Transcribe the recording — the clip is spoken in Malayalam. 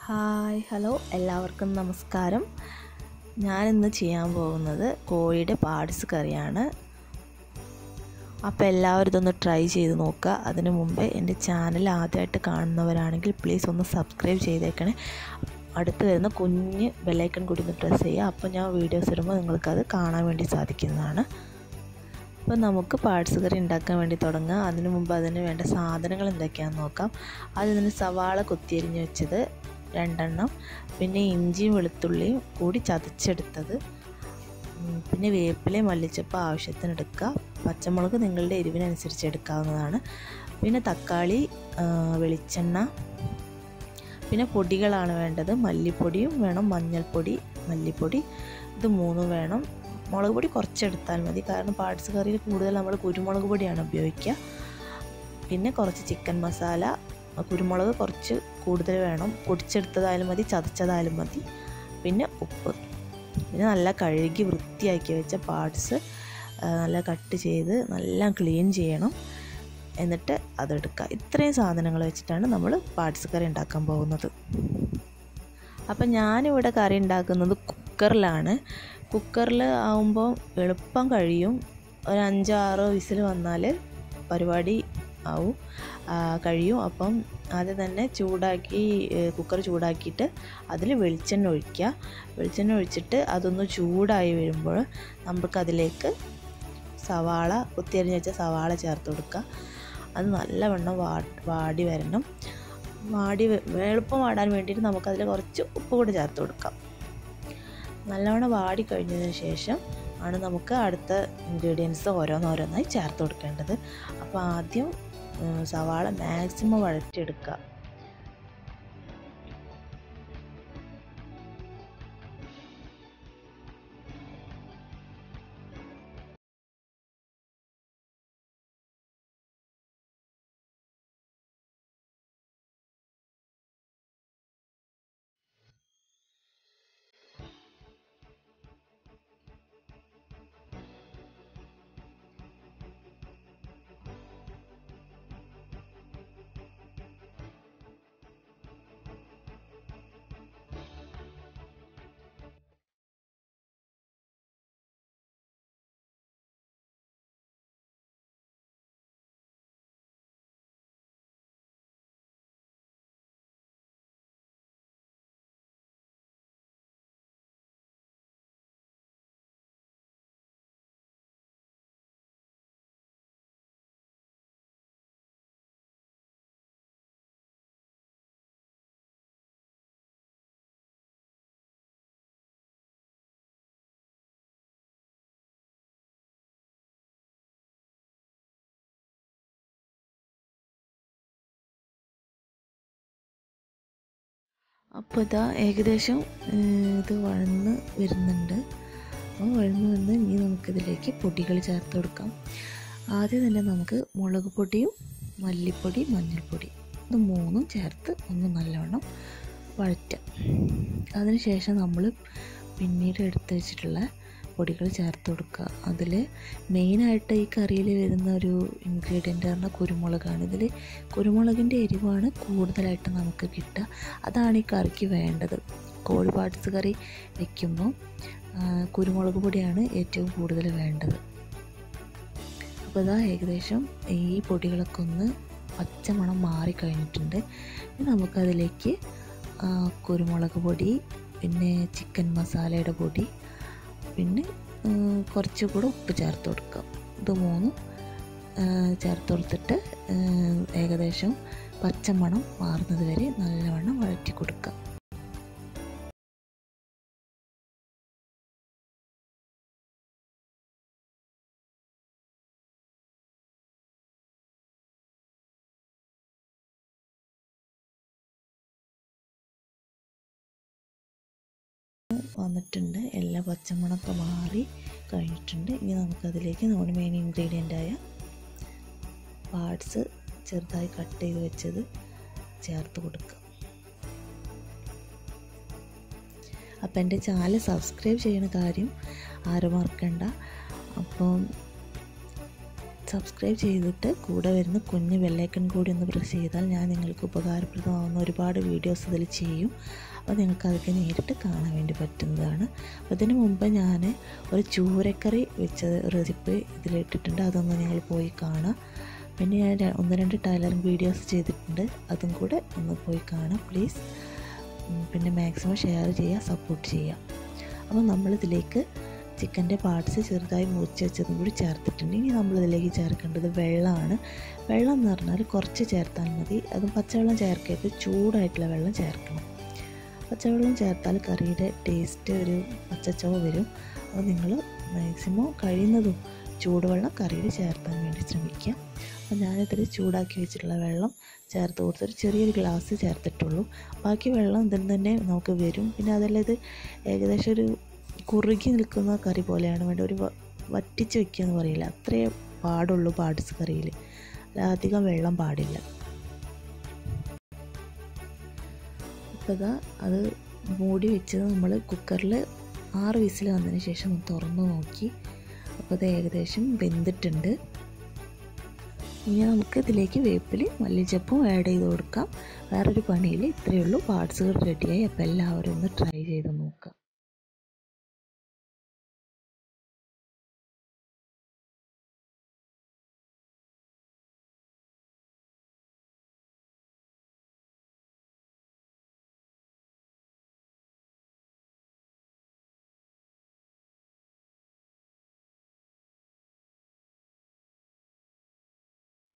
ഹായ് ഹലോ എല്ലാവർക്കും നമസ്കാരം ഞാനിന്ന് ചെയ്യാൻ പോകുന്നത് കോഴിയുടെ പാർട്സ് കറിയാണ് അപ്പോൾ എല്ലാവരും ഇതൊന്ന് ട്രൈ ചെയ്ത് നോക്കുക അതിനു മുമ്പേ എൻ്റെ ചാനൽ ആദ്യമായിട്ട് കാണുന്നവരാണെങ്കിൽ പ്ലീസ് ഒന്ന് സബ്സ്ക്രൈബ് ചെയ്തേക്കണേ അടുത്ത് വരുന്ന കുഞ്ഞ് ബെല്ലൈക്കൺ കൂടി ഒന്ന് പ്രസ് ചെയ്യുക അപ്പോൾ ഞാൻ വീഡിയോസ് ഇടുമ്പോൾ നിങ്ങൾക്കത് കാണാൻ വേണ്ടി സാധിക്കുന്നതാണ് അപ്പോൾ നമുക്ക് പാർട്സ് കറി ഉണ്ടാക്കാൻ വേണ്ടി തുടങ്ങാം അതിനു മുമ്പ് അതിന് വേണ്ട സാധനങ്ങൾ എന്തൊക്കെയാണെന്ന് നോക്കാം അതിന് സവാള കൊത്തിയരിഞ്ഞ് വെച്ചത് രണ്ടെണ്ണം പിന്നെ ഇഞ്ചിയും വെളുത്തുള്ളിയും കൂടി ചതച്ചെടുത്തത് പിന്നെ വേപ്പിലയും മല്ലിച്ചപ്പ് ആവശ്യത്തിന് എടുക്കുക പച്ചമുളക് നിങ്ങളുടെ എരിവിനനുസരിച്ച് എടുക്കാവുന്നതാണ് പിന്നെ തക്കാളി വെളിച്ചെണ്ണ പിന്നെ പൊടികളാണ് വേണ്ടത് മല്ലിപ്പൊടിയും വേണം മഞ്ഞൾപ്പൊടി മല്ലിപ്പൊടി ഇത് മൂന്നും വേണം മുളക് പൊടി കുറച്ചെടുത്താൽ മതി കാരണം പാർട്സ് കറിയിൽ കൂടുതൽ നമ്മൾ കുരുമുളക് പൊടിയാണ് ഉപയോഗിക്കുക പിന്നെ കുറച്ച് ചിക്കൻ മസാല കുരുമുളക് കുറച്ച് കൂടുതൽ വേണം പൊടിച്ചെടുത്തതായാലും മതി ചതച്ചതായാലും മതി പിന്നെ ഉപ്പ് പിന്നെ നല്ല കഴുകി വൃത്തിയാക്കി വെച്ച പാർട്സ് നല്ല കട്ട് ചെയ്ത് നല്ല ക്ലീൻ ചെയ്യണം എന്നിട്ട് അതെടുക്കുക ഇത്രയും സാധനങ്ങൾ വെച്ചിട്ടാണ് നമ്മൾ പാർട്സ് കറി ഉണ്ടാക്കാൻ പോകുന്നത് അപ്പം ഞാനിവിടെ കറി ഉണ്ടാക്കുന്നത് കുക്കറിലാണ് കുക്കറിൽ ആവുമ്പോൾ എളുപ്പം കഴിയും ഒരു അഞ്ചാറോ വിസിൽ വന്നാൽ പരിപാടി ആവും കഴിയും അപ്പം ആദ്യം തന്നെ ചൂടാക്കി കുക്കർ ചൂടാക്കിയിട്ട് അതിൽ വെളിച്ചെണ്ണ ഒഴിക്കുക വെളിച്ചെണ്ണ ഒഴിച്ചിട്ട് അതൊന്ന് ചൂടായി വരുമ്പോൾ നമുക്കതിലേക്ക് സവാള കുത്തിയരിഞ്ഞ് വെച്ച സവാള ചേർത്ത് കൊടുക്കുക അത് നല്ലവണ്ണം വാ വാടി വരണം വാടി എളുപ്പം വാടാൻ വേണ്ടിയിട്ട് നമുക്കതിൽ കുറച്ച് ഉപ്പ് കൂടി ചേർത്ത് കൊടുക്കാം നല്ലവണ്ണം വാടി കഴിഞ്ഞതിന് ശേഷം ആണ് നമുക്ക് അടുത്ത ഇൻഗ്രീഡിയൻസ് ഓരോന്നോരോന്നായി ചേർത്ത് കൊടുക്കേണ്ടത് അപ്പോൾ ആദ്യം സവാള മാക്സിമം വഴറ്റിയെടുക്കുക അപ്പോൾ ഇതാ ഏകദേശം ഇത് വഴന്ന് വരുന്നുണ്ട് അപ്പോൾ വഴന്ന് വന്ന് ഇനി നമുക്കിതിലേക്ക് പൊടികൾ ചേർത്ത് കൊടുക്കാം ആദ്യം തന്നെ നമുക്ക് മുളക് പൊടിയും മല്ലിപ്പൊടി മഞ്ഞൾപ്പൊടി ഇത് മൂന്നും ചേർത്ത് ഒന്ന് നല്ലവണ്ണം വഴറ്റാം അതിനുശേഷം നമ്മൾ പിന്നീട് എടുത്ത് വെച്ചിട്ടുള്ള പൊടികൾ ചേർത്ത് കൊടുക്കുക അതിൽ മെയിനായിട്ട് ഈ കറിയിൽ വരുന്ന ഒരു ഇൻഗ്രീഡിയൻ്റ് പറഞ്ഞാൽ കുരുമുളകാണ് ഇതിൽ കുരുമുളകിൻ്റെ എരിവാണ് കൂടുതലായിട്ട് നമുക്ക് കിട്ടുക അതാണ് ഈ കറിക്ക് വേണ്ടത് കോഴി പാട്സ് കറി വയ്ക്കുമ്പോൾ കുരുമുളക് പൊടിയാണ് ഏറ്റവും കൂടുതൽ വേണ്ടത് അപ്പോൾ ഇതാ ഏകദേശം ഈ പൊടികളൊക്കെ ഒന്ന് പച്ചമണം മാറിക്കഴിഞ്ഞിട്ടുണ്ട് നമുക്കതിലേക്ക് കുരുമുളക് പൊടി പിന്നെ ചിക്കൻ മസാലയുടെ പൊടി പിന്നെ കുറച്ചുകൂടെ ഉപ്പ് ചേർത്ത് കൊടുക്കാം ഇത് മൂന്നും ചേർത്ത് കൊടുത്തിട്ട് ഏകദേശം പച്ചമണം മാറുന്നത് വരെ നല്ലവണ്ണം വഴറ്റി കൊടുക്കുക വന്നിട്ടുണ്ട് എല്ലാ പച്ചമുളകൊക്കെ മാറി കഴിഞ്ഞിട്ടുണ്ട് ഇനി നമുക്കതിലേക്ക് നമ്മുടെ മെയിൻ ഇൻഗ്രീഡിയൻ്റായ പാർട്സ് ചെറുതായി കട്ട് ചെയ്ത് വെച്ചത് ചേർത്ത് കൊടുക്കുക അപ്പം എൻ്റെ ചാനൽ സബ്സ്ക്രൈബ് ചെയ്യുന്ന കാര്യം ആരും മറക്കണ്ട അപ്പം സബ്സ്ക്രൈബ് ചെയ്തിട്ട് കൂടെ വരുന്ന കുഞ്ഞ് ബെല്ലൈക്കൺ കൂടി ഒന്ന് പ്രസ് ചെയ്താൽ ഞാൻ നിങ്ങൾക്ക് ഉപകാരപ്രദമാകുന്ന ഒരുപാട് വീഡിയോസ് ഇതിൽ ചെയ്യും അപ്പോൾ നിങ്ങൾക്ക് അതൊക്കെ നേരിട്ട് കാണാൻ വേണ്ടി പറ്റുന്നതാണ് അപ്പോൾ അതിന് മുമ്പ് ഞാൻ ഒരു ചൂരക്കറി വെച്ച റെസിപ്പി ഇതിലിട്ടിട്ടുണ്ട് അതൊന്ന് നിങ്ങൾ പോയി കാണാം പിന്നെ ഞാൻ ര- ഒന്ന് രണ്ട് ടൈലറിങ് വീഡിയോസ് ചെയ്തിട്ടുണ്ട് അതും കൂടെ ഒന്ന് പോയി കാണാം പ്ലീസ് ഉം, പിന്നെ മാക്സിമം ഷെയർ ചെയ്യുക സപ്പോർട്ട് ചെയ്യുക അപ്പോൾ നമ്മളിതിലേക്ക് ചിക്കൻ്റെ പാർട്സ് ചെറുതായി മുറിച്ച് വെച്ചതും കൂടി ചേർത്തിട്ടുണ്ട് ഇനി നമ്മളിതിലേക്ക് ചേർക്കേണ്ടത് വെള്ളമാണ് വെള്ളം എന്ന് പറഞ്ഞാൽ കുറച്ച് ചേർത്താൽ മതി അതും പച്ചവെള്ളം ചേർക്കരുത് ചൂടായിട്ടുള്ള വെള്ളം ചേർക്കണം പച്ചവെള്ളം ചേർത്താൽ കറിയുടെ ടേസ്റ്റ് ഒരു പച്ചച്ചവ വരും അപ്പോൾ നിങ്ങൾ മാക്സിമം കഴിയുന്നതും ചൂടുവെള്ളം കറിയിൽ ചേർത്താൻ വേണ്ടി ശ്രമിക്കുക അപ്പോൾ ഞാനിതിൽ ചൂടാക്കി വെച്ചിട്ടുള്ള വെള്ളം ചേർത്ത് കൊടുത്തൊരു ചെറിയൊരു ഗ്ലാസ് ചേർത്തിട്ടുള്ളൂ ബാക്കി വെള്ളം ഇതിൽ തന്നെ നമുക്ക് വരും പിന്നെ അതല്ല ഇത് ഏകദേശം ഒരു കുറുകി നിൽക്കുന്ന കറി പോലെയാണ് വേണ്ട ഒരു വ- വറ്റിച്ച് വെക്കുക എന്ന് പറയില്ല അത്രയേ പാടുള്ളൂ പാട്സ് കറിയിൽ അധികം വെള്ളം പാടില്ല അപ്പോൾ ഇതാ അത് മൂടി വെച്ചത് നമ്മൾ കുക്കറിൽ ആറ് വിസിൽ വന്നതിന് ശേഷം ഒന്ന് തുറന്ന് നോക്കി അപ്പോൾ അത് ഏകദേശം വെന്തിട്ടുണ്ട് ഇനി നമുക്ക് ഇതിലേക്ക് വേപ്പിൽ മല്ലിച്ചപ്പും ആഡ് ചെയ്ത് കൊടുക്കാം വേറൊരു പണിയിൽ ഇത്രയേ ഉള്ളൂ പാർട്സുകൾ റെഡിയായി അപ്പോൾ എല്ലാവരും ഒന്ന് ട്രൈ ചെയ്ത് നോക്കാം